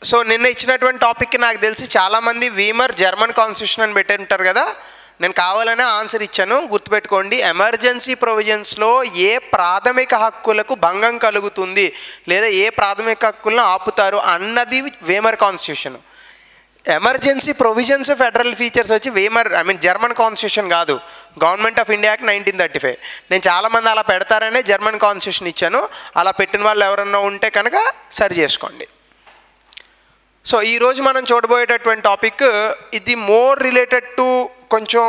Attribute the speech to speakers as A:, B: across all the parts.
A: so నిన్న ఇచ్చినటువంటి టాపిక్కి నాకు తెలిసి చాలామంది వీమర్ జర్మన్ కాన్స్టిట్యూషన్ అని పెట్టి ఉంటారు కదా నేను కావాలనే ఆన్సర్ ఇచ్చాను గుర్తుపెట్టుకోండి ఎమర్జెన్సీ ప్రొవిజన్స్లో ఏ ప్రాథమిక హక్కులకు భంగం కలుగుతుంది లేదా ఏ ప్రాథమిక హక్కులను ఆపుతారు అన్నది Weimar constitution emergency provisions federal features వచ్చి Weimar I mean German constitution కాదు government of India act nineteen thirty five నేను చాలామంది అలా పెడతారనే జర్మన్ కాన్స్టిట్యూషన్ ఇచ్చాను అలా పెట్టిన వాళ్ళు ఎవరన్నా ఉంటే కనుక సరి చేసుకోండి సో ఈరోజు మనం చూడబోయేటటువంటి టాపిక్ ఇది మోర్ రిలేటెడ్ టు కొంచెం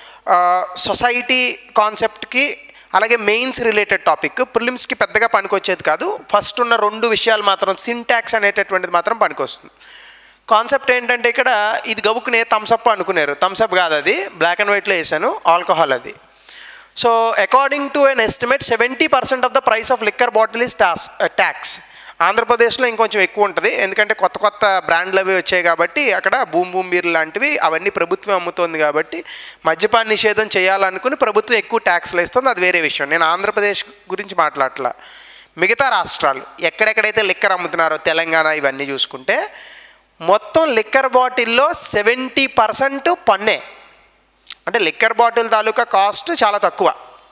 A: సొసైటీ కాన్సెప్ట్కి అలాగే మెయిన్స్ రిలేటెడ్ టాపిక్ ప్రిలిమ్స్కి పెద్దగా పనికొచ్చేది కాదు ఫస్ట్ ఉన్న రెండు విషయాలు మాత్రం సింటాక్స్ అనేటటువంటిది మాత్రం పనికొస్తుంది కాన్సెప్ట్ ఏంటంటే ఇక్కడ ఇది గబుక్కునే థమ్సప్ అనుకున్నారు థమ్సప్ కాదు అది బ్లాక్ అండ్ వైట్లో వేసాను ఆల్కహాల్ అది so according to an estimate seventy percent of the price of liquor bottle is tax tax ఆంధ్రప్రదేశ్లో ఇంకొంచెం ఎక్కువ ఉంటుంది ఎందుకంటే కొత్త కొత్త బ్రాండ్లు అవి వచ్చాయి కాబట్టి అక్కడ బూమ్ బూమ్ బీర్ లాంటివి అవన్నీ ప్రభుత్వం అమ్ముతోంది కాబట్టి మద్యపాన నిషేధం చేయాలనుకుని ప్రభుత్వం ఎక్కువ ట్యాక్స్లు ఇస్తుంది అది వేరే విషయం నేను ఆంధ్రప్రదేశ్ గురించి మాట్లాడట్లా మిగతా రాష్ట్రాలు ఎక్కడెక్కడైతే లిక్కర్ అమ్ముతున్నారో తెలంగాణ ఇవన్నీ చూసుకుంటే మొత్తం లిక్కర్ బాటిల్లో సెవెంటీ పర్సెంట్ పన్నే అంటే లిక్కర్ బాటిల్ తాలూకా కాస్ట్ చాలా తక్కువ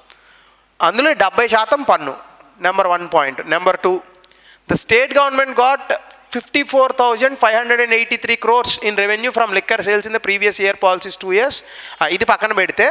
A: అందులో డెబ్బై శాతం పన్ను number one point number two the state government got fifty four thousand five hundred and eighty three crores in revenue from liquor sales in the previous year policies two years ఇది పక్కన పెడితే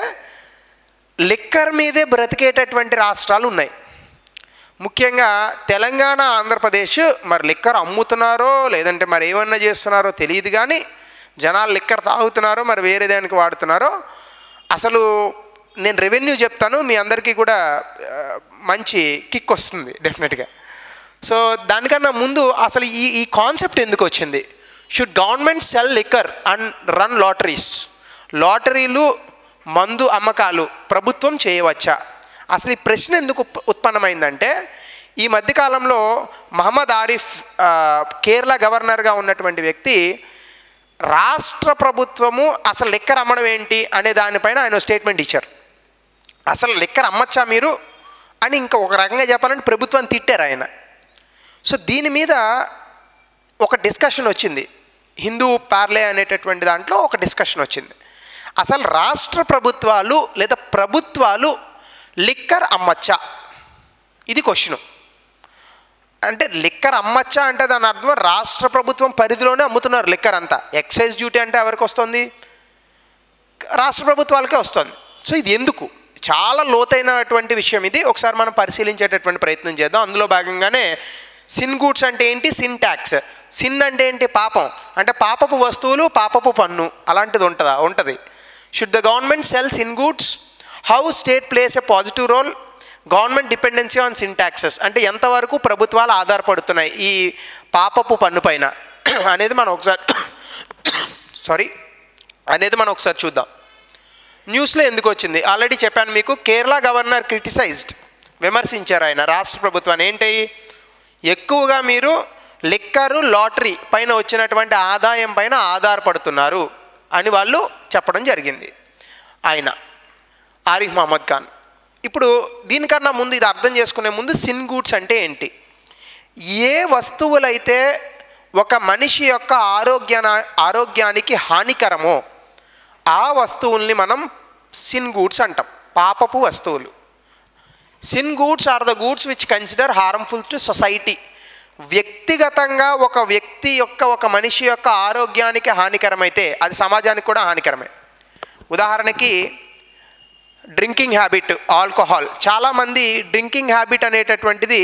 A: liquor మీదే బ్రతికేటటువంటి రాష్ట్రాలు ఉన్నాయి ముఖ్యంగా తెలంగాణ ఆంధ్రప్రదేశ్ మరి లిక్కర్ అమ్ముతున్నారో లేదంటే మరి ఏమన్నా చేస్తున్నారో తెలియదు కానీ జనాలు లిక్కర్ తాగుతున్నారో మరి వేరే దానికి వాడుతున్నారో అసలు నేను రెవెన్యూ చెప్తాను మీ అందరికీ కూడా ఆ, మంచి కిక్ వస్తుంది డెఫినెట్గా సో దానికన్నా ముందు అసలు ఈ ఈ కాన్సెప్ట్ ఎందుకు వచ్చింది should government sell liquor and run lotteries లాటరీలు మందు అమ్మకాలు ప్రభుత్వం చేయవచ్చా అసలు ఈ ప్రశ్న ఎందుకు ఉప్- ఉత్పన్నమైందంటే ఈ మధ్యకాలంలో మహమ్మద్ ఆరిఫ్ ఆ, కేరళ గవర్నర్గా ఉన్నటువంటి వ్యక్తి రాష్ట్ర ప్రభుత్వము అసలు లిక్కర్ అమ్మడం ఏంటి అనే దానిపైన ఆయన స్టేట్మెంట్ ఇచ్చారు అసలు లిక్కర్ అమ్మచ్చా మీరు అని ఇంకా ఒక రకంగా చెప్పాలంటే ప్రభుత్వాన్ని తిట్టారు ఆయన సో దీని మీద ఒక డిస్కషన్ వచ్చింది హిందూ పార్లే అనేటటువంటి దాంట్లో ఒక డిస్కషన్ వచ్చింది అసలు రాష్ట్ర ప్రభుత్వాలు లేదా ప్రభుత్వాలు లిక్కర్ అమ్మచ్చా ఇది క్వశ్చను అంటే లిక్కర్ అమ్మచ్చా అంటే దాని అర్థం రాష్ట్ర ప్రభుత్వం పరిధిలోనే అమ్ముతున్నారు లిక్కర్ అంతా ఎక్సైజ్ డ్యూటీ అంటే ఎవరికి వస్తుంది రాష్ట్ర ప్రభుత్వాలకే వస్తుంది సో ఇది ఎందుకు చాలా లోతైనటువంటి విషయం ఇది ఒకసారి మనం పరిశీలించేటటువంటి ప్రయత్నం చేద్దాం అందులో భాగంగానే సిన్ గూడ్స్ అంటే ఏంటి సిన్ ట్యాక్స్ సిన్ అంటే ఏంటి పాపం అంటే పాపపు వస్తువులు పాపపు పన్ను అలాంటిది ఉంటుందా ఉంటుంది should the government sell sin goods how state plays a positive role government dependency on sin taxes అంటే ఎంతవరకు ప్రభుత్వాలు ఆధారపడుతున్నాయి ఈ పాపపు పన్ను పైన అనేది మనం ఒకసారి సారీ అనేది మనం ఒకసారి చూద్దాం న్యూస్లో ఎందుకు వచ్చింది ఆల్రెడీ చెప్పాను మీకు కేరళ గవర్నర్ క్రిటిసైజ్డ్ విమర్శించారు ఆయన రాష్ట్ర ప్రభుత్వాన్ని ఏంటి ఎక్కువగా మీరు లిక్కరు లాటరీ పైన వచ్చినటువంటి ఆదాయం పైన ఆధారపడుతున్నారు అని వాళ్ళు చెప్పడం జరిగింది ఆయన ఆరిఫ్ మహమ్మద్ ఖాన్ ఇప్పుడు దీనికన్నా ముందు ఇది అర్థం చేసుకునే ముందు సిన్ గూడ్స్ అంటే ఏంటి ఏ వస్తువులైతే ఒక మనిషి యొక్క ఆరోగ్యాన ఆరోగ్యానికి హానికరమో ఆ వస్తువుల్ని మనం సిన్ గూడ్స్ అంటాం పాపపు వస్తువులు sin goods are the goods which consider harmful to society వ్యక్తిగతంగా ఒక వ్యక్తి యొక్క ఒక మనిషి యొక్క ఆరోగ్యానికి హానికరమైతే అది సమాజానికి కూడా హానికరమే ఉదాహరణకి డ్రింకింగ్ హ్యాబిట్ ఆల్కహాల్ చాలామంది డ్రింకింగ్ హ్యాబిట్ అనేటటువంటిది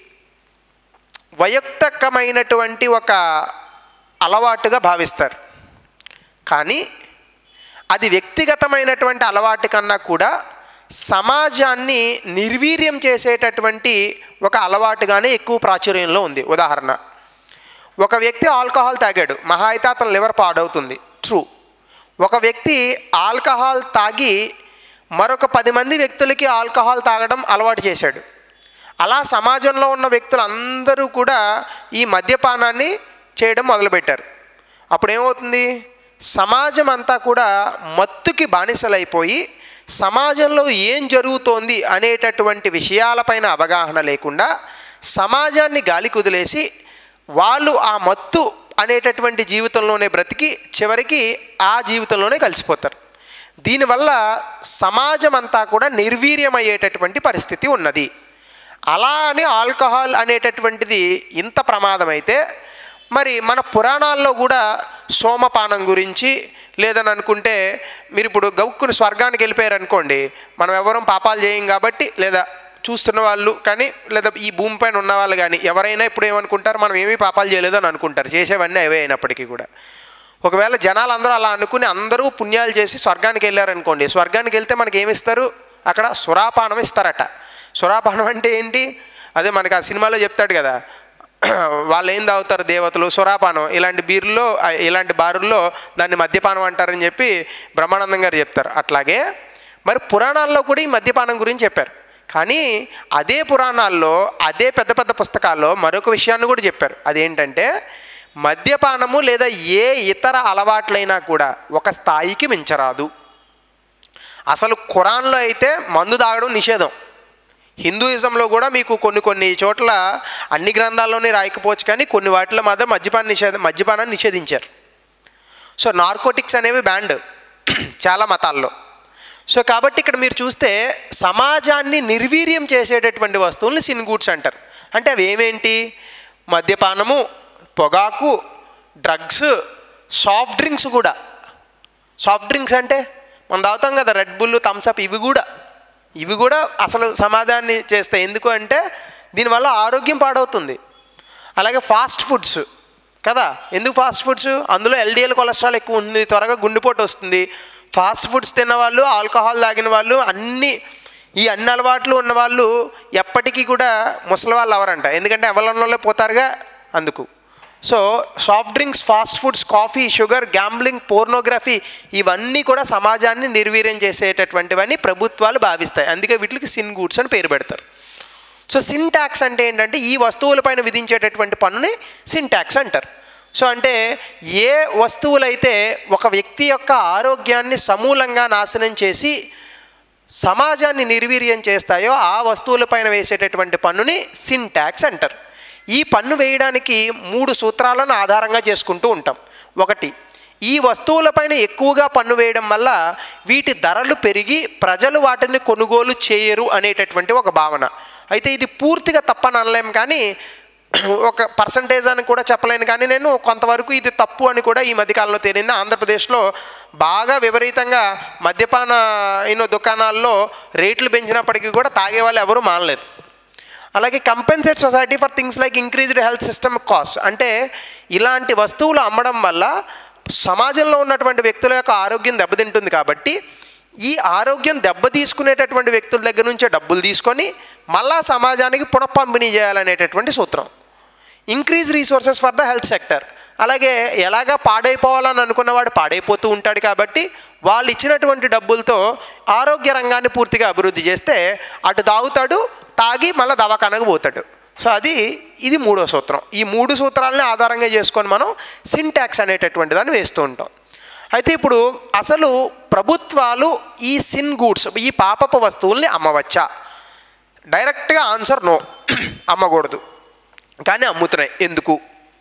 A: వైయక్తికమైనటువంటి ఒక అలవాటుగా భావిస్తారు కానీ అది వ్యక్తిగతమైనటువంటి అలవాటు కన్నా కూడా సమాజాన్ని నిర్వీర్యం చేసేటటువంటి ఒక అలవాటుగానే ఎక్కువ ప్రాచుర్యంలో ఉంది ఉదాహరణ ఒక వ్యక్తి ఆల్కహాల్ తాగాడు మహా అయితే అతని లివర్ పాడవుతుంది ట్రూ ఒక వ్యక్తి ఆల్కహాల్ తాగి మరొక పది మంది వ్యక్తులకి ఆల్కహాల్ తాగడం అలవాటు చేశాడు అలా సమాజంలో ఉన్న వ్యక్తులు అందరూ కూడా ఈ మద్యపానాన్ని చేయడం మొదలుపెట్టారు అప్పుడు ఏమవుతుంది సమాజం అంతా కూడా మత్తుకి బానిసలైపోయి సమాజంలో ఏం జరుగుతోంది అనేటటువంటి విషయాలపైన అవగాహన లేకుండా సమాజాన్ని గాలి కుదిలేసి వాళ్ళు ఆ మత్తు అనేటటువంటి జీవితంలోనే బ్రతికి చివరికి ఆ జీవితంలోనే కలిసిపోతారు దీనివల్ల సమాజం అంతా కూడా నిర్వీర్యమయ్యేటటువంటి పరిస్థితి ఉన్నది అలా అని ఆల్కహాల్ అనేటటువంటిది ఇంత ప్రమాదమైతే మరి మన పురాణాల్లో కూడా సోమపానం గురించి లేదని అనుకుంటే మీరు ఇప్పుడు గౌక్కుని స్వర్గానికి వెళ్ళిపోయారు అనుకోండి మనం ఎవరం పాపాలు చేయం కాబట్టి లేదా చూస్తున్న వాళ్ళు కానీ లేదా ఈ భూమిపైన ఉన్న వాళ్ళు కానీ ఎవరైనా ఇప్పుడు ఏమనుకుంటారు మనం ఏమీ పాపాలు చేయలేదని అనుకుంటారు చేసేవన్నీ అవే అయినప్పటికీ కూడా ఒకవేళ జనాలు అందరూ అలా అనుకుని అందరూ పుణ్యాలు చేసి స్వర్గానికి వెళ్ళారనుకోండి స్వర్గానికి వెళ్తే మనకి ఏమి ఇస్తారు అక్కడ సురాపానం ఇస్తారట సురాపానం అంటే ఏంటి అదే మనకి ఆ సినిమాలో చెప్తాడు కదా వాళ్ళు ఏం తాగుతారు దేవతలు సురాపానం ఇలాంటి బీర్లో ఇలాంటి బారుల్లో దాన్ని మద్యపానం అంటారని చెప్పి బ్రహ్మానందం గారు చెప్తారు అట్లాగే మరి పురాణాల్లో కూడా ఈ మద్యపానం గురించి చెప్పారు కానీ అదే పురాణాల్లో అదే పెద్ద పెద్ద పుస్తకాల్లో మరొక విషయాన్ని కూడా చెప్పారు అదేంటంటే మద్యపానము లేదా ఏ ఇతర అలవాట్లైనా కూడా ఒక స్థాయికి మించరాదు అసలు ఖురాన్లో అయితే మందు తాగడం నిషేధం హిందూయిజంలో కూడా మీకు కొన్ని కొన్ని చోట్ల అన్ని గ్రంథాల్లోనే రాయకపోవచ్చు కానీ కొన్ని వాటిలో మాత్రం మద్యపాన నిషేధం మద్యపానాన్ని నిషేధించారు సో నార్కోటిక్స్ అనేవి బ్యాండ్ చాలా మతాల్లో సో కాబట్టి ఇక్కడ మీరు చూస్తే సమాజాన్ని నిర్వీర్యం చేసేటటువంటి వస్తువుల్ని సిన్ గూడ్స్ అంటారు అంటే అవి ఏమేంటి మద్యపానము పొగాకు డ్రగ్స్ సాఫ్ట్ డ్రింక్స్ కూడా సాఫ్ట్ డ్రింక్స్ అంటే మనం తాగుతాం కదా రెడ్ బుల్ థమ్స్అప్ ఇవి కూడా ఇవి కూడా అసలు సమాధాన్ని చేస్తాయి ఎందుకు అంటే దీనివల్ల ఆరోగ్యం పాడవుతుంది అలాగే ఫాస్ట్ ఫుడ్స్ కదా ఎందుకు ఫాస్ట్ ఫుడ్స్ అందులో ఎల్డిఎల్ కొలెస్ట్రాల్ ఎక్కువ ఉంది త్వరగా గుండెపోటు వస్తుంది ఫాస్ట్ ఫుడ్స్ తిన్నవాళ్ళు ఆల్కహాల్ తాగిన వాళ్ళు అన్ని ఈ అన్ని అలవాట్లు ఉన్న వాళ్ళు ఎప్పటికీ కూడా ముసలి వాళ్ళు అవరంట ఎందుకంటే ఎవరిలోనే పోతారుగా అందుకు so soft drinks fast foods coffee sugar gambling pornography ఇవన్నీ కూడా సమాజాన్ని నిర్వీర్యం చేసేటటువంటివన్నీ ప్రభుత్వాలు భావిస్తాయి అందుకే వీటికి సిన్ గూడ్స్ అని పేరు పెడతారు సో సిన్ ట్యాక్స్ అంటే ఏంటంటే ఈ వస్తువులపైన విధించేటటువంటి పన్నుని సిన్ ట్యాక్స్ అంటారు సో అంటే ఏ వస్తువులైతే ఒక వ్యక్తి యొక్క ఆరోగ్యాన్ని సమూలంగా నాశనం చేసి సమాజాన్ని నిర్వీర్యం చేస్తాయో ఆ వస్తువులపైన వేసేటటువంటి పన్నుని సిన్ ట్యాక్స్ అంటారు ఈ పన్ను వేయడానికి మూడు సూత్రాలను ఆధారంగా చేసుకుంటూ ఉంటాం ఒకటి ఈ వస్తువులపైన ఎక్కువగా పన్ను వేయడం వల్ల వీటి ధరలు పెరిగి ప్రజలు వాటిని కొనుగోలు చేయరు అనేటటువంటి ఒక భావన అయితే ఇది పూర్తిగా తప్పని అనలేం కానీ ఒక పర్సంటేజ్ అని కూడా చెప్పలేను కానీ నేను కొంతవరకు ఇది తప్పు అని కూడా ఈ మధ్యకాలంలో తేలింది ఆంధ్రప్రదేశ్లో బాగా విపరీతంగా మద్యపాన ఎన్నో దుకాణాల్లో రేట్లు పెంచినప్పటికీ కూడా తాగే వాళ్ళు ఎవరూ మానలేదు అలాగే compensate society for things like increased health system cost అంటే ఇలాంటి వస్తువులు అమ్మడం వల్ల సమాజంలో ఉన్నటువంటి వ్యక్తుల యొక్క ఆరోగ్యం దెబ్బతింటుంది కాబట్టి ఈ ఆరోగ్యం దెబ్బ తీసుకునేటటువంటి వ్యక్తుల దగ్గర నుంచే డబ్బులు తీసుకొని మళ్ళా సమాజానికి పునఃపంపిణీ చేయాలనేటటువంటి సూత్రం increase resources for the health sector అలాగే ఎలాగా పాడైపోవాలని అనుకున్నవాడు పాడైపోతూ ఉంటాడు కాబట్టి వాళ్ళు ఇచ్చినటువంటి డబ్బులతో ఆరోగ్య రంగాన్ని పూర్తిగా అభివృద్ధి చేస్తే అటు తాగుతాడు తాగి మళ్ళీ దవాఖానకు పోతాడు సో అది ఇది మూడో సూత్రం ఈ మూడు సూత్రాలని ఆధారంగా చేసుకొని మనం సింటాక్స్ అనేటటువంటి దాన్ని వేస్తూ ఉంటాం అయితే ఇప్పుడు అసలు ప్రభుత్వాలు ఈ సిన్ గూడ్స్ ఈ పాపపు వస్తువుల్ని అమ్మవచ్చా డైరెక్ట్గా ఆన్సర్ నో అమ్మకూడదు కానీ అమ్ముతున్నాయి ఎందుకు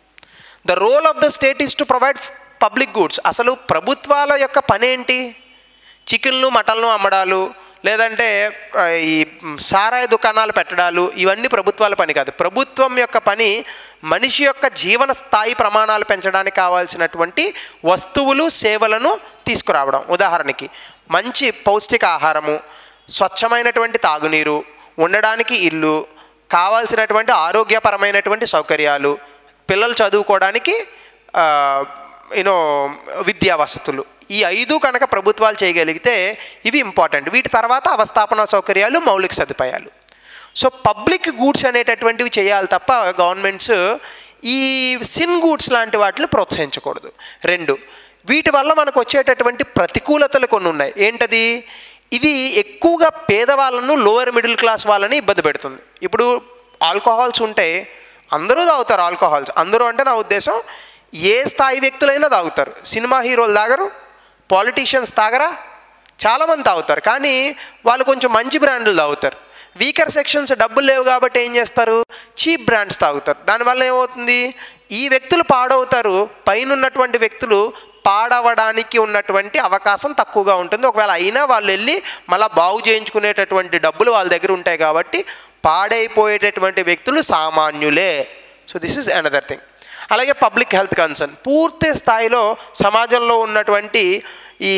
A: the role of the state is to provide public goods అసలు ప్రభుత్వాల యొక్క పని ఏంటి చికెన్లు మటన్లు అమ్మడాలు లేదంటే ఆ, ఈ సారాయి దుకాణాలు పెట్టడాలు ఇవన్నీ ప్రభుత్వాల పని కాదు ప్రభుత్వం యొక్క పని మనిషి యొక్క జీవన స్థాయి ప్రమాణాలు పెంచడానికి కావాల్సినటువంటి వస్తువులు సేవలను తీసుకురావడం ఉదాహరణకి మంచి పౌష్టిక ఆహారము స్వచ్ఛమైనటువంటి తాగునీరు ఉండడానికి ఇల్లు కావాల్సినటువంటి ఆరోగ్యపరమైనటువంటి సౌకర్యాలు పిల్లలు చదువుకోవడానికి యూనో విద్యా వసతులు ఈ ఐదు కనుక ప్రభుత్వాలు చేయగలిగితే ఇవి ఇంపార్టెంట్ వీటి తర్వాత అవస్థాపన సౌకర్యాలు మౌలిక సదుపాయాలు సో పబ్లిక్ గూడ్స్ అనేటటువంటివి చేయాలి తప్ప గవర్నమెంట్స్ ఈ సిన్ గూడ్స్ లాంటి వాటిని ప్రోత్సహించకూడదు రెండు వీటి వల్ల మనకు వచ్చేటటువంటి ప్రతికూలతలు కొన్ని ఉన్నాయి ఏంటది ఇది ఎక్కువగా పేదవాళ్ళను లోవర్ మిడిల్ క్లాస్ వాళ్ళని ఇబ్బంది పెడుతుంది ఇప్పుడు ఆల్కహాల్స్ ఉంటే అందరూ తాగుతారు ఆల్కహాల్స్ అందరూ అంటే నా ఉద్దేశం ఏ స్థాయి వ్యక్తులైనా తాగుతారు సినిమా హీరోలు తాగరు పాలిటీషియన్స్ తాగరా చాలామంది తాగుతారు కానీ వాళ్ళు కొంచెం మంచి బ్రాండ్లు తాగుతారు వీకర్ సెక్షన్స్ డబ్బులు లేవు కాబట్టి ఏం చేస్తారు చీప్ బ్రాండ్స్ తాగుతారు దానివల్ల ఏమవుతుంది ఈ వ్యక్తులు పాడవుతారు పైన ఉన్నటువంటి వ్యక్తులు పాడవడానికి ఉన్నటువంటి అవకాశం తక్కువగా ఉంటుంది ఒకవేళ అయినా వాళ్ళు వెళ్ళి మళ్ళీ బాగు చేయించుకునేటటువంటి డబ్బులు వాళ్ళ దగ్గర ఉంటాయి కాబట్టి పాడైపోయేటటువంటి వ్యక్తులు సామాన్యులే so this is another thing అలాగే పబ్లిక్ హెల్త్ కన్సర్న్ పూర్తి స్థాయిలో సమాజంలో ఉన్నటువంటి ఈ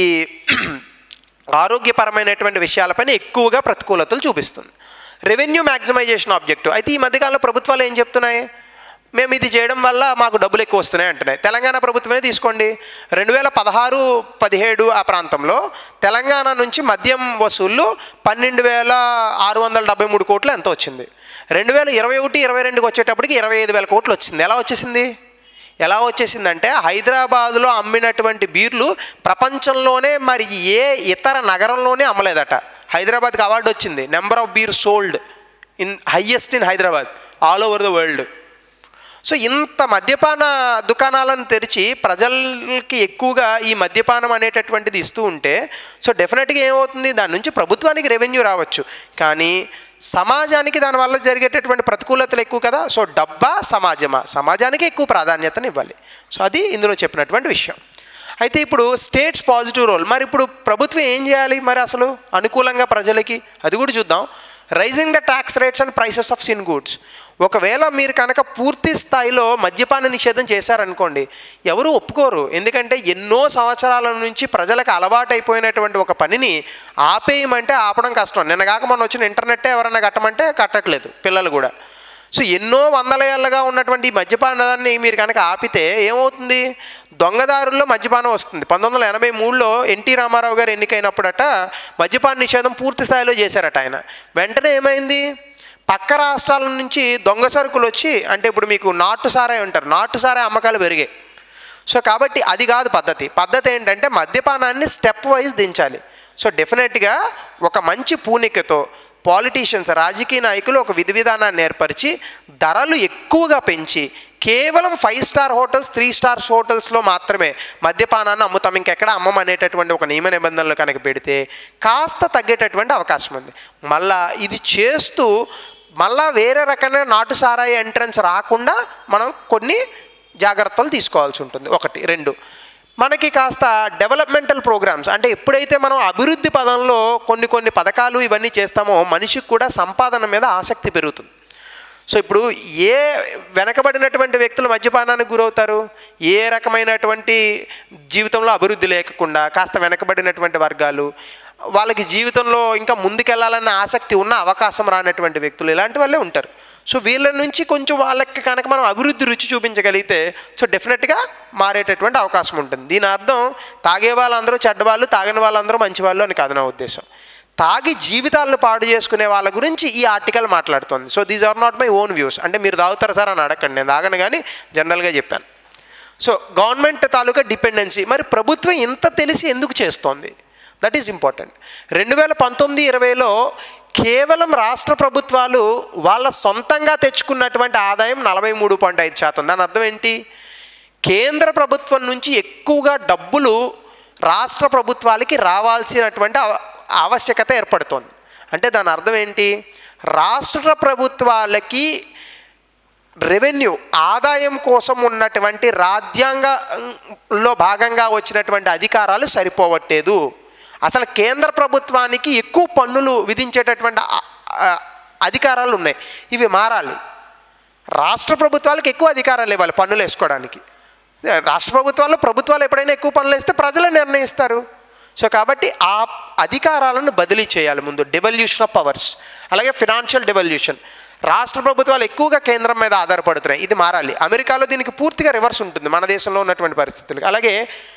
A: ఆరోగ్యపరమైనటువంటి విషయాలపైన ఎక్కువగా ప్రతికూలతలు చూపిస్తుంది రెవెన్యూ మ్యాక్సిమైజేషన్ ఆబ్జెక్టివ్ అయితే ఈ మధ్యకాలంలో ప్రభుత్వాలు ఏం చెప్తున్నాయి మేము ఇది చేయడం వల్ల మాకు డబ్బులు ఎక్కువ వస్తున్నాయి అంటున్నాయి తెలంగాణ ప్రభుత్వమే తీసుకోండి రెండు వేల పదహారు పదిహేడు ఆ ప్రాంతంలో తెలంగాణ నుంచి మద్యం వసూళ్ళు పన్నెండు వేల ఆరు వందల డెబ్బై మూడు కోట్లు ఎంత వచ్చింది రెండు వేల ఇరవై ఒకటి ఇరవై రెండుకి వచ్చేటప్పటికి ఇరవై ఐదు వేల కోట్లు వచ్చింది ఎలా వచ్చేసింది ఎలా వచ్చేసిందంటే హైదరాబాదులో అమ్మినటువంటి బీర్లు ప్రపంచంలోనే మరి ఏ ఇతర నగరంలోనే అమ్మలేదట హైదరాబాద్కి అవార్డు వచ్చింది number of beer sold in highest in Hyderabad all over the world so ఇంత మద్యపాన దుకాణాలను తెరిచి ప్రజలకి ఎక్కువగా ఈ మద్యపానం అనేటటువంటిది ఇస్తూ ఉంటే సో డెఫినెట్గా ఏమవుతుంది దాని నుంచి ప్రభుత్వానికి రెవెన్యూ రావచ్చు కానీ సమాజానికి దానివల్ల జరిగేటటువంటి ప్రతికూలతలు ఎక్కువ కదా సో డబ్బా సమాజమా సమాజానికి ఎక్కువ ప్రాధాన్యతను ఇవ్వాలి సో అది ఇందులో చెప్పినటువంటి విషయం అయితే ఇప్పుడు స్టేట్స్ పాజిటివ్ రోల్ మరి ఇప్పుడు ప్రభుత్వం ఏం చేయాలి మరి అసలు అనుకూలంగా ప్రజలకి అది కూడా చూద్దాం rising the tax rates and prices of sin goods ఒకవేళ మీరు కనుక పూర్తి స్థాయిలో మద్యపాన నిషేధం చేశారనుకోండి ఎవరు ఒప్పుకోరు ఎందుకంటే ఎన్నో సంవత్సరాల నుంచి ప్రజలకు అలవాటైపోయినటువంటి ఒక పనిని ఆపేయమంటే ఆపడం కష్టం నిన్నగాక మొన్న వచ్చిన ఇంటర్నెట్టే ఎవరన్నా కట్టమంటే కట్టట్లేదు పిల్లలు కూడా సో ఎన్నో వందల ఏళ్ళగా ఉన్నటువంటి ఈ మద్యపానాన్ని మీరు కనుక ఆపితే ఏమవుతుంది దొంగదారుల్లో మద్యపానం వస్తుంది పంతొమ్మిది వందల ఎనభై మూడులో ఎన్టీ రామారావు గారు ఎన్నికైనప్పుడట మద్యపాన నిషేధం పూర్తి స్థాయిలో చేశారట ఆయన వెంటనే ఏమైంది పక్క రాష్ట్రాల నుంచి దొంగ సరుకులు వచ్చి అంటే ఇప్పుడు మీకు నాటు సారాయి ఉంటారు నాటు సారాయి అమ్మకాలు పెరిగాయి సో కాబట్టి అది కాదు పద్ధతి పద్ధతి ఏంటంటే మద్యపానాన్ని స్టెప్ వైజ్ దించాలి సో డెఫినెట్గా ఒక మంచి పూనికతో పాలిటీషియన్స్ రాజకీయ నాయకులు ఒక విధి విధానాన్ని ఏర్పరిచి ధరలు ఎక్కువగా పెంచి కేవలం five star hotels three stars హోటల్స్లో మాత్రమే మద్యపానాన్ని అమ్ముతాం ఇంకెక్కడ అమ్మం అనేటటువంటి ఒక నియమ నిబంధనలు కనుక పెడితే కాస్త తగ్గేటటువంటి అవకాశం ఉంది మళ్ళా ఇది చేస్తూ మళ్ళా వేరే రకమైన నాటు సారాయి ఎంట్రన్స్ రాకుండా మనం కొన్ని జాగ్రత్తలు తీసుకోవాల్సి ఉంటుంది ఒకటి రెండు మనకి కాస్త డెవలప్మెంటల్ ప్రోగ్రామ్స్ అంటే ఎప్పుడైతే మనం అభివృద్ధి పదంలో కొన్ని కొన్ని పథకాలు ఇవన్నీ చేస్తామో మనిషికి కూడా సంపాదన మీద ఆసక్తి పెరుగుతుంది సో ఇప్పుడు ఏ వెనకబడినటువంటి వ్యక్తులు మద్యపానానికి గురవుతారు ఏ రకమైనటువంటి జీవితంలో అభివృద్ధి లేకుండా కాస్త వెనకబడినటువంటి వర్గాలు వాళ్ళకి జీవితంలో ఇంకా ముందుకెళ్లాలన్న ఆసక్తి ఉన్న అవకాశం రానటువంటి వ్యక్తులు ఇలాంటి వాళ్ళే ఉంటారు సో వీళ్ళ నుంచి కొంచెం వాళ్ళకి కనుక మనం అభివృద్ధి రుచి చూపించగలిగితే సో డెఫినెట్గా మారేటటువంటి అవకాశం ఉంటుంది దీని అర్థం తాగే వాళ్ళందరూ చెడ్డవాళ్ళు తాగిన వాళ్ళందరూ మంచి వాళ్ళు అని కాదు నా ఉద్దేశం తాగి జీవితాలను పాడు చేసుకునే వాళ్ళ గురించి ఈ ఆర్టికల్ మాట్లాడుతుంది so these are not my own views అంటే మీరు తాగుతారు సార్ అని అడగండి నేను తాగను కానీ జనరల్గా చెప్పాను సో గవర్నమెంట్ తాలూకా డిపెండెన్సీ మరి ప్రభుత్వం ఇంత తెలిసి ఎందుకు చేస్తోంది దట్ ఈజ్ ఇంపార్టెంట్ రెండు వేల పంతొమ్మిది ఇరవైలో కేవలం రాష్ట్ర ప్రభుత్వాలు వాళ్ళ సొంతంగా తెచ్చుకున్నటువంటి ఆదాయం నలభై మూడు పాయింట్ ఐదు శాతం దాని అర్థం ఏంటి కేంద్ర ప్రభుత్వం నుంచి ఎక్కువగా డబ్బులు రాష్ట్ర ప్రభుత్వాలకి రావాల్సినటువంటి అవ- ఆవశ్యకత ఏర్పడుతోంది అంటే దాని అర్థం ఏంటి రాష్ట్ర ప్రభుత్వాలకి రెవెన్యూ ఆదాయం కోసం ఉన్నటువంటి రాజ్యాంగంలో భాగంగా వచ్చినటువంటి అధికారాలు సరిపోవట్లేదు అసలు కేంద్ర ప్రభుత్వానికి ఎక్కువ పన్నులు విధించేటటువంటి ఆ- ఆ- అధికారాలు ఉన్నాయి ఇవి మారాలి రాష్ట్ర ప్రభుత్వాలకు ఎక్కువ అధికారాలు ఇవ్వాలి పన్నులు వేసుకోవడానికి రాష్ట్ర ప్రభుత్వాలు ప్రభుత్వాలు ఎప్పుడైనా ఎక్కువ పనులు వేస్తే ప్రజలు నిర్ణయిస్తారు సో కాబట్టి ఆ అధికారాలను బదిలీ చేయాలి ముందు డెవల్యూషన్ ఆఫ్ పవర్స్ అలాగే ఫినాన్షియల్ డెవల్యూషన్ రాష్ట్ర ప్రభుత్వాలు ఎక్కువగా కేంద్రం మీద ఆధారపడుతున్నాయి ఇది మారాలి అమెరికాలో దీనికి పూర్తిగా రివర్స్ ఉంటుంది మన దేశంలో ఉన్నటువంటి పరిస్థితులు అలాగే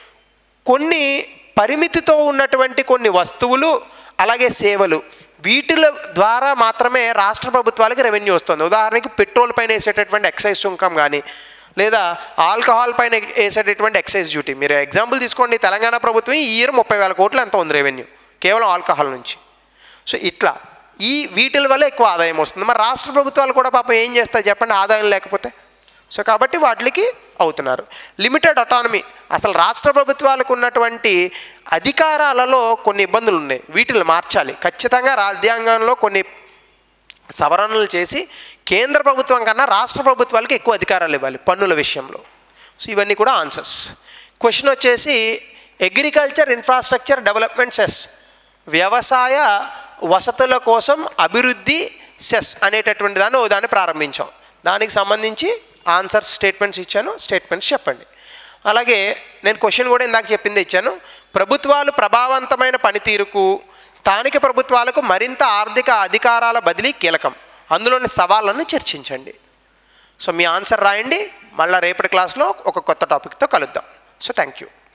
A: కొన్ని పరిమితితో ఉన్నటువంటి కొన్ని వస్తువులు అలాగే సేవలు వీటిల ద్వారా మాత్రమే రాష్ట్ర ప్రభుత్వాలకు రెవెన్యూ వస్తుంది ఉదాహరణకి పెట్రోల్ పైన వేసేటటువంటి ఎక్సైజ్ సుంకం కానీ లేదా ఆల్కహాల్ పైన వేసేటటువంటి ఎక్సైజ్ డ్యూటీ మీరు ఎగ్జాంపుల్ తీసుకోండి తెలంగాణ ప్రభుత్వం ఈ ఇయర్ ముప్పై వేల కోట్లు ఎంత ఉంది రెవెన్యూ కేవలం ఆల్కహాల్ నుంచి సో ఇట్లా ఈ వీటిల వల్ల ఎక్కువ ఆదాయం వస్తుంది మరి రాష్ట్ర ప్రభుత్వాలు కూడా పాపం ఏం చేస్తాయి చెప్పండి ఆదాయం లేకపోతే సో కాబట్టి వాటికి అవుతున్నారు లిమిటెడ్ అటానమీ అసలు రాష్ట్ర ప్రభుత్వాలకు ఉన్నటువంటి అధికారాలలో కొన్ని ఇబ్బందులు ఉన్నాయి వీటిని మార్చాలి ఖచ్చితంగా రాజ్యాంగంలో కొన్ని సవరణలు చేసి కేంద్ర ప్రభుత్వం కన్నా రాష్ట్ర ప్రభుత్వాలకి ఎక్కువ అధికారాలు ఇవ్వాలి పన్నుల విషయంలో సో ఇవన్నీ కూడా ఆన్సర్స్ క్వశ్చన్ వచ్చేసి అగ్రికల్చర్ ఇన్ఫ్రాస్ట్రక్చర్ డెవలప్మెంట్ సెస్ వ్యవసాయ వసతుల కోసం అభివృద్ధి సెస్ అనేటటువంటి దాన్ని ఓ దాన్ని ప్రారంభించాం దానికి సంబంధించి ఆన్సర్స్ స్టేట్మెంట్స్ ఇచ్చాను స్టేట్మెంట్స్ చెప్పండి అలాగే నేను క్వశ్చన్ కూడా ఇందాక చెప్పింది ఇచ్చాను ప్రభుత్వాలు ప్రభావవంతమైన పనితీరుకు స్థానిక ప్రభుత్వాలకు మరింత ఆర్థిక అధికారాల బదిలీ కీలకం అందులోని సవాళ్ళను చర్చించండి సో మీ ఆన్సర్ రాయండి మళ్ళీ రేపటి క్లాస్లో ఒక కొత్త టాపిక్తో కలుద్దాం సో థ్యాంక్ యూ